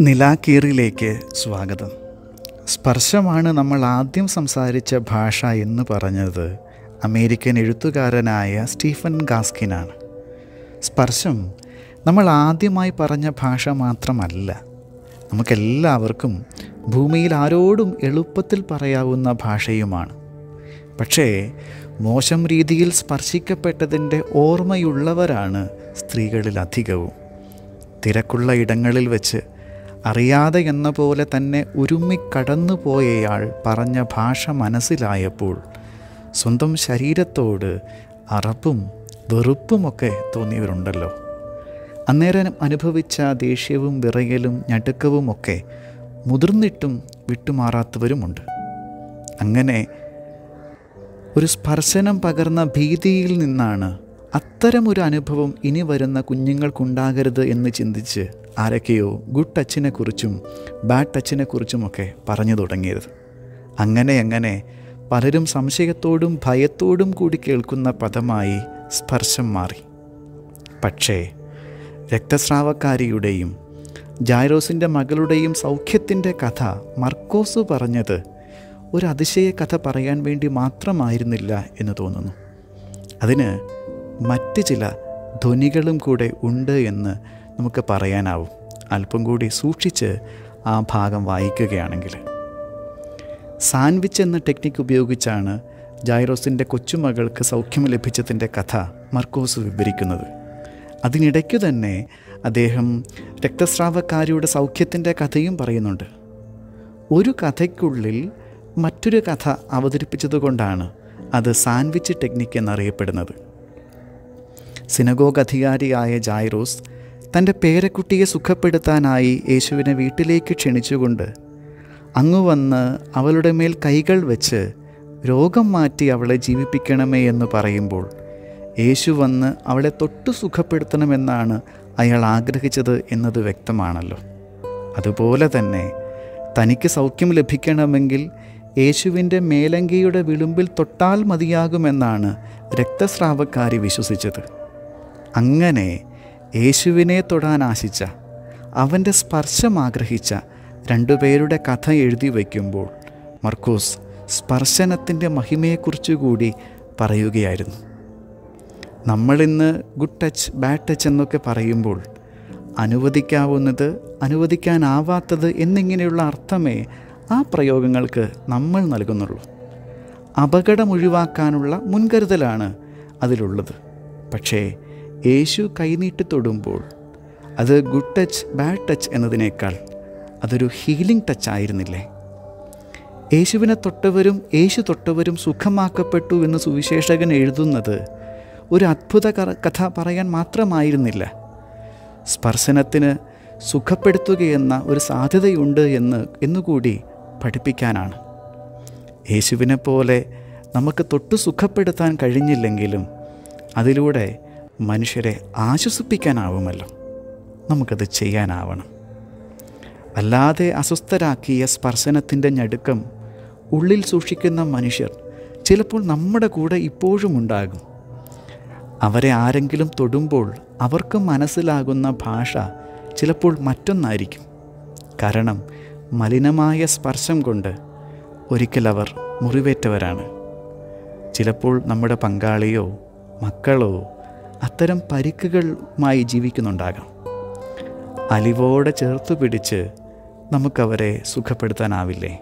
നിലാക്കീറിലേക്ക് സ്വാഗതം സ്പർശമാണ് നമ്മൾ ആദ്യം സംസാരിച്ച ഭാഷ എന്ന് പറഞ്ഞത് അമേരിക്കൻ എഴുത്തുകാരനായ സ്റ്റീഫൻ ഗാസ്കിനാണ് സ്പർശം നമ്മൾ ആദ്യമായി പറഞ്ഞ ഭാഷ മാത്രമല്ല നമുക്കെല്ലാവർക്കും ഭൂമിയിൽ ആരോടും എളുപ്പത്തിൽ പറയാവുന്ന ഭാഷയുമാണ് പക്ഷേ മോശം രീതിയിൽ സ്പർശിക്കപ്പെട്ടതിൻ്റെ ഓർമ്മയുള്ളവരാണ് സ്ത്രീകളിൽ അധികവും തിരക്കുള്ള ഇടങ്ങളിൽ വെച്ച് അറിയാതെ എന്ന പോലെ തന്നെ ഉരുമ്മിക്കടന്നു പോയയാൾ പറഞ്ഞ ഭാഷ മനസ്സിലായപ്പോൾ സ്വന്തം ശരീരത്തോട് അറപ്പും വെറുപ്പുമൊക്കെ തോന്നിയവരുണ്ടല്ലോ അന്നേരം അനുഭവിച്ച ദേഷ്യവും വിറയലും ഞടുക്കവുമൊക്കെ മുതിർന്നിട്ടും വിട്ടുമാറാത്തവരുമുണ്ട് അങ്ങനെ ഒരു സ്പർശനം പകർന്ന ഭീതിയിൽ നിന്നാണ് അത്തരമൊരു അനുഭവം ഇനി വരുന്ന കുഞ്ഞുങ്ങൾക്കുണ്ടാകരുത് എന്ന് ചിന്തിച്ച് ആരൊക്കെയോ ഗുഡ് ടച്ചിനെ കുറിച്ചും ബാഡ് ടച്ചിനെ കുറിച്ചുമൊക്കെ പറഞ്ഞു തുടങ്ങിയത് അങ്ങനെ അങ്ങനെ പലരും സംശയത്തോടും ഭയത്തോടും കൂടി കേൾക്കുന്ന പദമായി സ്പർശം മാറി പക്ഷേ രക്തസ്രാവക്കാരിയുടെയും ജായറോസിൻ്റെ മകളുടെയും സൗഖ്യത്തിൻ്റെ കഥ മർക്കോസ് പറഞ്ഞത് ഒരു അതിശയ കഥ പറയാൻ വേണ്ടി മാത്രമായിരുന്നില്ല എന്ന് തോന്നുന്നു അതിന് മറ്റ് ചില ധ്വനികളും കൂടെ ഉണ്ട് എന്ന് നമുക്ക് പറയാനാവും അല്പം കൂടി സൂക്ഷിച്ച് ആ ഭാഗം വായിക്കുകയാണെങ്കിൽ സാൻവിച്ച് എന്ന ടെക്നിക്ക് ഉപയോഗിച്ചാണ് ജൈറോസിൻ്റെ കൊച്ചുമകൾക്ക് സൗഖ്യം ലഭിച്ചതിൻ്റെ കഥ മർക്കോസ് വിവരിക്കുന്നത് അതിനിടയ്ക്കു തന്നെ അദ്ദേഹം രക്തസ്രാവക്കാരിയുടെ സൗഖ്യത്തിൻ്റെ കഥയും പറയുന്നുണ്ട് ഒരു കഥയ്ക്കുള്ളിൽ മറ്റൊരു കഥ അവതരിപ്പിച്ചതുകൊണ്ടാണ് അത് സാൻവിച്ച് ടെക്നിക്ക് എന്നറിയപ്പെടുന്നത് സിനഗോഗ് അധികാരിയായ ജായ്റോസ് തൻ്റെ പേരക്കുട്ടിയെ സുഖപ്പെടുത്താനായി യേശുവിനെ വീട്ടിലേക്ക് ക്ഷണിച്ചുകൊണ്ട് അങ്ങു വന്ന് അവളുടെ മേൽ കൈകൾ വെച്ച് രോഗം മാറ്റി അവളെ ജീവിപ്പിക്കണമേ എന്ന് പറയുമ്പോൾ യേശു വന്ന് അവളെ തൊട്ടു സുഖപ്പെടുത്തണമെന്നാണ് അയാൾ ആഗ്രഹിച്ചത് എന്നത് വ്യക്തമാണല്ലോ അതുപോലെ തന്നെ തനിക്ക് സൗഖ്യം ലഭിക്കണമെങ്കിൽ യേശുവിൻ്റെ മേലങ്കിയുടെ വിളുമ്പിൽ തൊട്ടാൽ മതിയാകുമെന്നാണ് രക്തസ്രാവക്കാരി വിശ്വസിച്ചത് അങ്ങനെ യേശുവിനെ തൊടാൻ ആശിച്ച അവൻ്റെ സ്പർശം ആഗ്രഹിച്ച രണ്ടുപേരുടെ കഥ എഴുതി വയ്ക്കുമ്പോൾ മർക്കോസ് സ്പർശനത്തിൻ്റെ മഹിമയെക്കുറിച്ച് കൂടി പറയുകയായിരുന്നു നമ്മളിന്ന് ഗുഡ് ടച്ച് ബാഡ് ടച്ച് എന്നൊക്കെ പറയുമ്പോൾ അനുവദിക്കാവുന്നത് അനുവദിക്കാനാവാത്തത് എന്നിങ്ങനെയുള്ള അർത്ഥമേ ആ പ്രയോഗങ്ങൾക്ക് നമ്മൾ നൽകുന്നുള്ളൂ അപകടം ഒഴിവാക്കാനുള്ള മുൻകരുതലാണ് അതിലുള്ളത് പക്ഷേ യേശു കൈനീട്ടി തൊടുമ്പോൾ അത് ഗുഡ് ടച്ച് ബാഡ് ടച്ച് എന്നതിനേക്കാൾ അതൊരു ഹീലിംഗ് ടച്ച് ആയിരുന്നില്ലേ യേശുവിനെ തൊട്ടവരും യേശു തൊട്ടവരും സുഖമാക്കപ്പെട്ടു എന്ന് സുവിശേഷകൻ എഴുതുന്നത് ഒരു അത്ഭുത കഥ പറയാൻ മാത്രമായിരുന്നില്ല സ്പർശനത്തിന് സുഖപ്പെടുത്തുകയെന്ന ഒരു സാധ്യതയുണ്ട് എന്ന് എന്നുകൂടി പഠിപ്പിക്കാനാണ് യേശുവിനെ പോലെ നമുക്ക് തൊട്ട് സുഖപ്പെടുത്താൻ കഴിഞ്ഞില്ലെങ്കിലും അതിലൂടെ മനുഷ്യരെ ആശ്വസിപ്പിക്കാനാവുമല്ലോ നമുക്കത് ചെയ്യാനാവണം അല്ലാതെ അസ്വസ്ഥരാക്കിയ സ്പർശനത്തിൻ്റെ ഞടുക്കം ഉള്ളിൽ സൂക്ഷിക്കുന്ന മനുഷ്യർ ചിലപ്പോൾ നമ്മുടെ കൂടെ ഇപ്പോഴും ഉണ്ടാകും അവരെ ആരെങ്കിലും തൊടുമ്പോൾ അവർക്ക് മനസ്സിലാകുന്ന ഭാഷ ചിലപ്പോൾ മറ്റൊന്നായിരിക്കും കാരണം മലിനമായ സ്പർശം കൊണ്ട് ഒരിക്കൽ അവർ മുറിവേറ്റവരാണ് ചിലപ്പോൾ നമ്മുടെ പങ്കാളിയോ മക്കളോ അത്തരം പരിക്കുകളുമായി ജീവിക്കുന്നുണ്ടാകാം അലിവോടെ ചേർത്ത് പിടിച്ച് നമുക്കവരെ സുഖപ്പെടുത്താനാവില്ലേ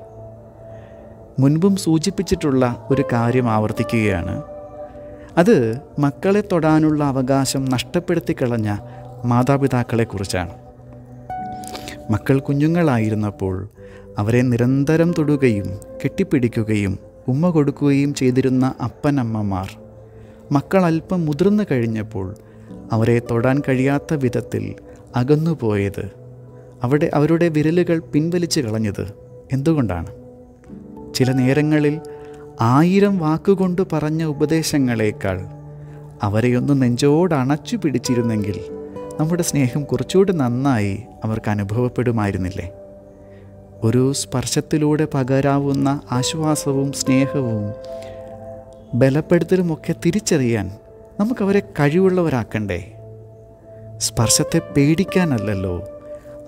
മുൻപും സൂചിപ്പിച്ചിട്ടുള്ള ഒരു കാര്യം ആവർത്തിക്കുകയാണ് അത് മക്കളെ തൊടാനുള്ള അവകാശം നഷ്ടപ്പെടുത്തി കളഞ്ഞ മാതാപിതാക്കളെക്കുറിച്ചാണ് മക്കൾ കുഞ്ഞുങ്ങളായിരുന്നപ്പോൾ അവരെ നിരന്തരം തൊടുകയും കെട്ടിപ്പിടിക്കുകയും ഉമ്മ കൊടുക്കുകയും ചെയ്തിരുന്ന അപ്പനമ്മമാർ മക്കൾ അല്പം മുതിർന്നു കഴിഞ്ഞപ്പോൾ അവരെ തൊടാൻ കഴിയാത്ത വിധത്തിൽ അകന്നുപോയത് അവിടെ അവരുടെ വിരലുകൾ പിൻവലിച്ച് കളഞ്ഞത് എന്തുകൊണ്ടാണ് ചില നേരങ്ങളിൽ ആയിരം വാക്കുകൊണ്ട് പറഞ്ഞ ഉപദേശങ്ങളേക്കാൾ അവരെയൊന്ന് നെഞ്ചോട് അണച്ചു പിടിച്ചിരുന്നെങ്കിൽ നമ്മുടെ സ്നേഹം കുറച്ചുകൂടി നന്നായി അവർക്ക് അനുഭവപ്പെടുമായിരുന്നില്ലേ ഒരു സ്പർശത്തിലൂടെ പകരാവുന്ന ആശ്വാസവും സ്നേഹവും ബലപ്പെടുത്തലുമൊക്കെ തിരിച്ചറിയാൻ നമുക്കവരെ കഴിവുള്ളവരാക്കണ്ടേ സ്പർശത്തെ പേടിക്കാനല്ലല്ലോ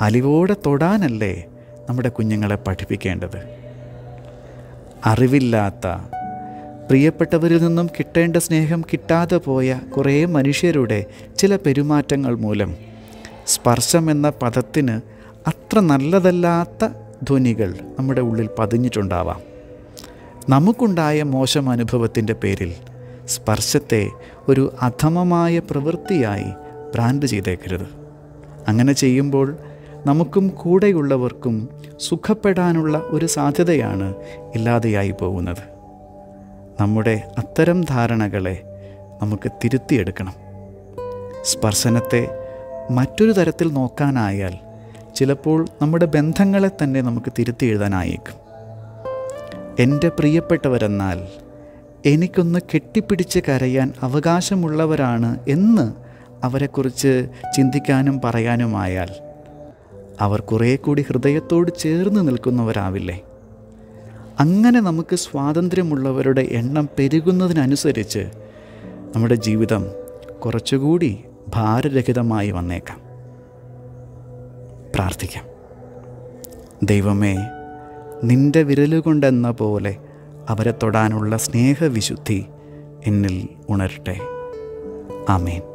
അലിവോടെ തൊടാനല്ലേ നമ്മുടെ കുഞ്ഞുങ്ങളെ പഠിപ്പിക്കേണ്ടത് അറിവില്ലാത്ത പ്രിയപ്പെട്ടവരിൽ നിന്നും കിട്ടേണ്ട സ്നേഹം കിട്ടാതെ പോയ കുറേ മനുഷ്യരുടെ ചില പെരുമാറ്റങ്ങൾ മൂലം സ്പർശം എന്ന പദത്തിന് അത്ര നല്ലതല്ലാത്ത ധ്വനികൾ നമ്മുടെ ഉള്ളിൽ പതിഞ്ഞിട്ടുണ്ടാവാം നമുക്കുണ്ടായ മോശം അനുഭവത്തിൻ്റെ പേരിൽ സ്പർശത്തെ ഒരു അധമമായ പ്രവൃത്തിയായി ബ്രാൻഡ് ചെയ്തേക്കരുത് അങ്ങനെ ചെയ്യുമ്പോൾ നമുക്കും കൂടെയുള്ളവർക്കും സുഖപ്പെടാനുള്ള ഒരു സാധ്യതയാണ് ഇല്ലാതെയായി പോകുന്നത് നമ്മുടെ അത്തരം ധാരണകളെ നമുക്ക് തിരുത്തിയെടുക്കണം സ്പർശനത്തെ മറ്റൊരു തരത്തിൽ നോക്കാനായാൽ ചിലപ്പോൾ നമ്മുടെ ബന്ധങ്ങളെ തന്നെ നമുക്ക് തിരുത്തി എഴുതാനായേക്കും എൻ്റെ പ്രിയപ്പെട്ടവരെന്നാൽ എനിക്കൊന്ന് കെട്ടിപ്പിടിച്ച് കരയാൻ അവകാശമുള്ളവരാണ് എന്ന് അവരെക്കുറിച്ച് ചിന്തിക്കാനും പറയാനുമായാൽ അവർ കുറേ കൂടി ഹൃദയത്തോട് ചേർന്ന് നിൽക്കുന്നവരാവില്ലേ അങ്ങനെ നമുക്ക് സ്വാതന്ത്ര്യമുള്ളവരുടെ എണ്ണം പെരുകുന്നതിനനുസരിച്ച് നമ്മുടെ ജീവിതം കുറച്ചുകൂടി ഭാരരഹിതമായി വന്നേക്കാം പ്രാർത്ഥിക്കാം ദൈവമേ നിന്റെ വിരലുകൊണ്ടെന്ന പോലെ അവരെ തൊടാനുള്ള സ്നേഹവിശുദ്ധി എന്നിൽ ഉണരട്ടെ ആമേൻ